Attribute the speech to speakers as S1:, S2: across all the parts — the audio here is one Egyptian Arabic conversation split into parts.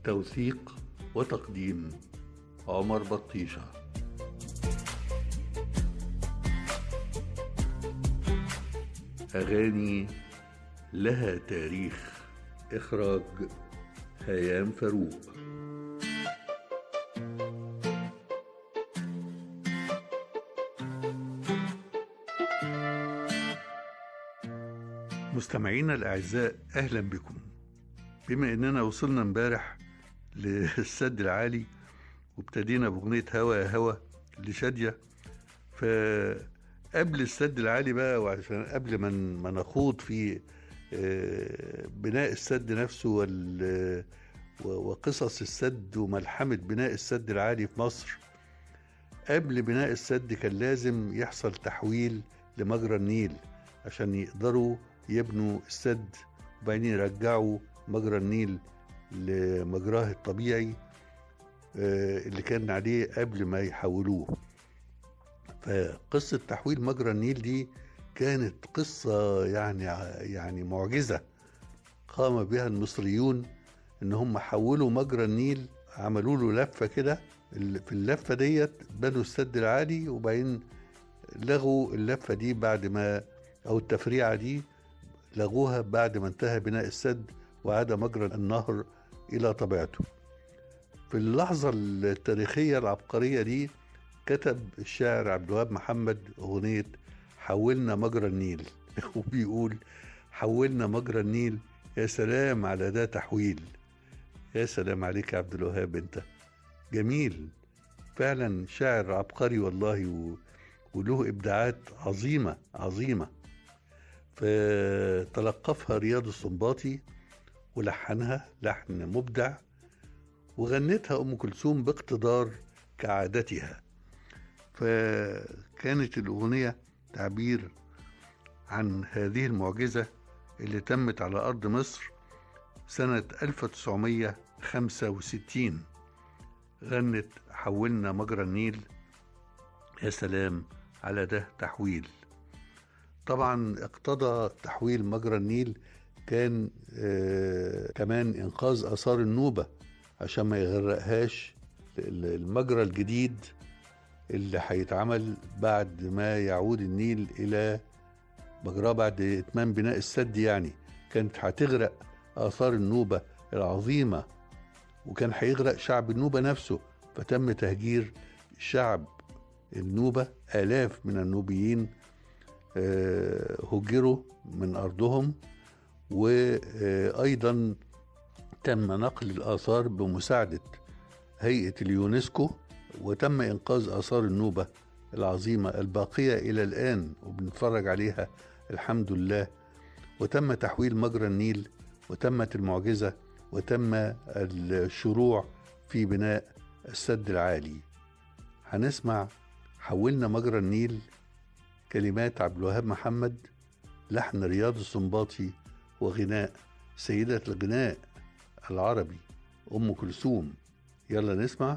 S1: توثيق وتقديم عمر بطيشة أغاني لها تاريخ إخراج هيام فاروق مستمعينا الأعزاء أهلا بكم بما إننا وصلنا امبارح للسد العالي وابتدينا بأغنية هوا يا هوا لشادية فقبل السد العالي بقى وعشان قبل ما ما نخوض في آه، بناء السد نفسه وال وقصص السد وملحمة بناء السد العالي في مصر قبل بناء السد كان لازم يحصل تحويل لمجرى النيل عشان يقدروا يبنوا السد وبعدين يرجعوا مجرى النيل لمجراه الطبيعي آه، اللي كان عليه قبل ما يحولوه فقصة تحويل مجرى النيل دي كانت قصة يعني يعني معجزة قام بها المصريون ان هم حولوا مجرى النيل عملوا له لفة كده في اللفة ديت بنوا السد العالي وبعدين لغوا اللفة دي بعد ما او التفريعة دي لغوها بعد ما انتهى بناء السد وعاد مجرى النهر إلى طبيعته في اللحظة التاريخية العبقرية دي كتب الشاعر عبد الوهاب محمد أغنية حولنا مجرى النيل وبيقول حولنا مجرى النيل يا سلام على ده تحويل يا سلام عليك يا عبد الوهاب انت جميل فعلا شاعر عبقري والله و... وله ابداعات عظيمه عظيمه فتلقفها رياض السنباطي ولحنها لحن مبدع وغنتها ام كلثوم باقتدار كعادتها فكانت الاغنيه تعبير عن هذه المعجزه اللي تمت على ارض مصر سنه 1965 غنت حولنا مجرى النيل يا سلام على ده تحويل طبعا اقتضى تحويل مجرى النيل كان آه كمان انقاذ اثار النوبه عشان ما يغرقهاش المجرى الجديد اللي هيتعمل بعد ما يعود النيل الى مجراه بعد اتمام بناء السد يعني كانت هتغرق اثار النوبه العظيمه وكان هيغرق شعب النوبه نفسه فتم تهجير شعب النوبه الاف من النوبيين هجروا من أرضهم وأيضا تم نقل الآثار بمساعدة هيئة اليونسكو وتم إنقاذ آثار النوبة العظيمة الباقية إلى الآن وبنتفرج عليها الحمد لله وتم تحويل مجرى النيل وتمت المعجزة وتم الشروع في بناء السد العالي هنسمع حولنا مجرى النيل كلمات عبد الوهاب محمد لحن رياض السنباطي وغناء سيدة الغناء العربي أم كلثوم يلا نسمع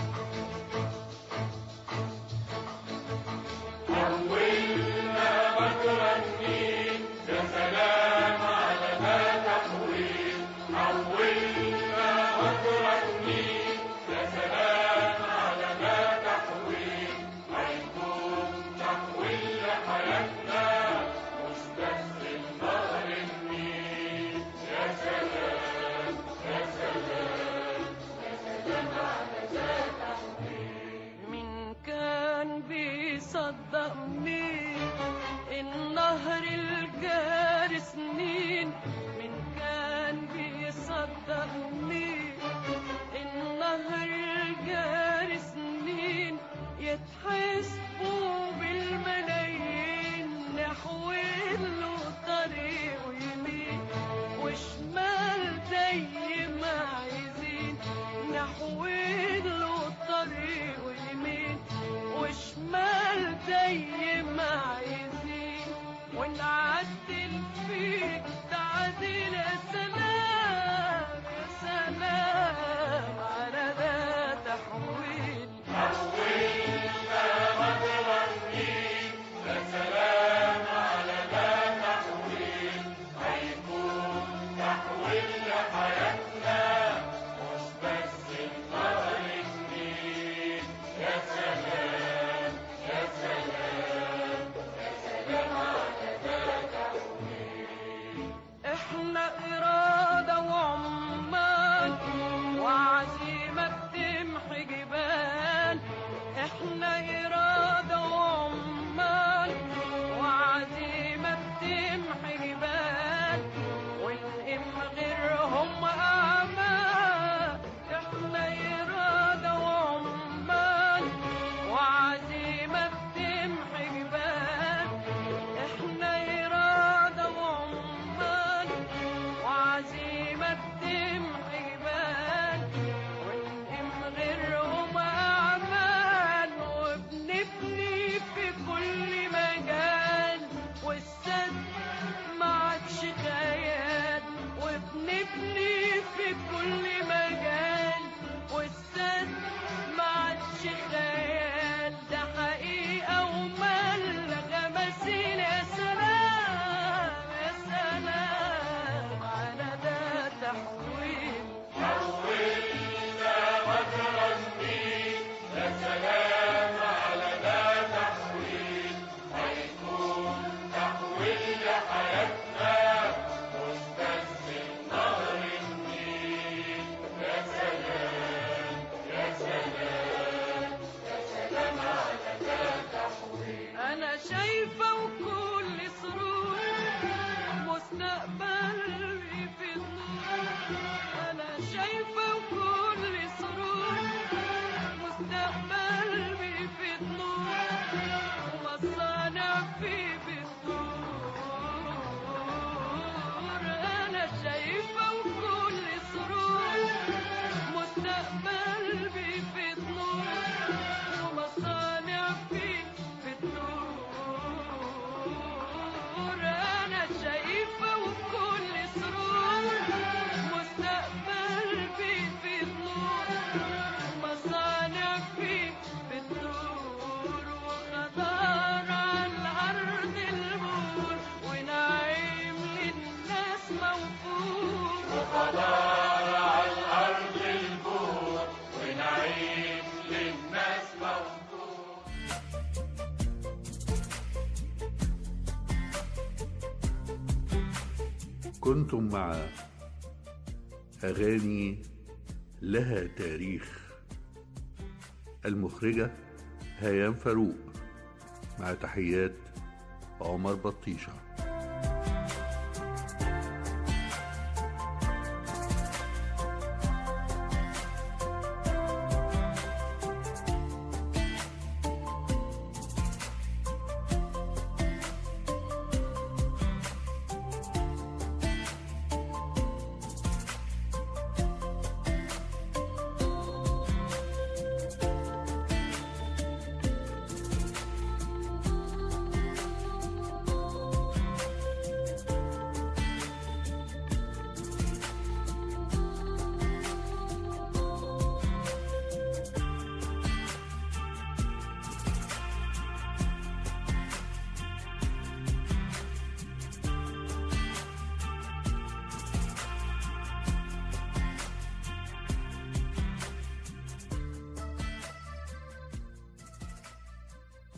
S2: حولنا
S1: كنتم مع أغاني لها تاريخ المخرجة هيام فاروق مع تحيات عمر بطيشه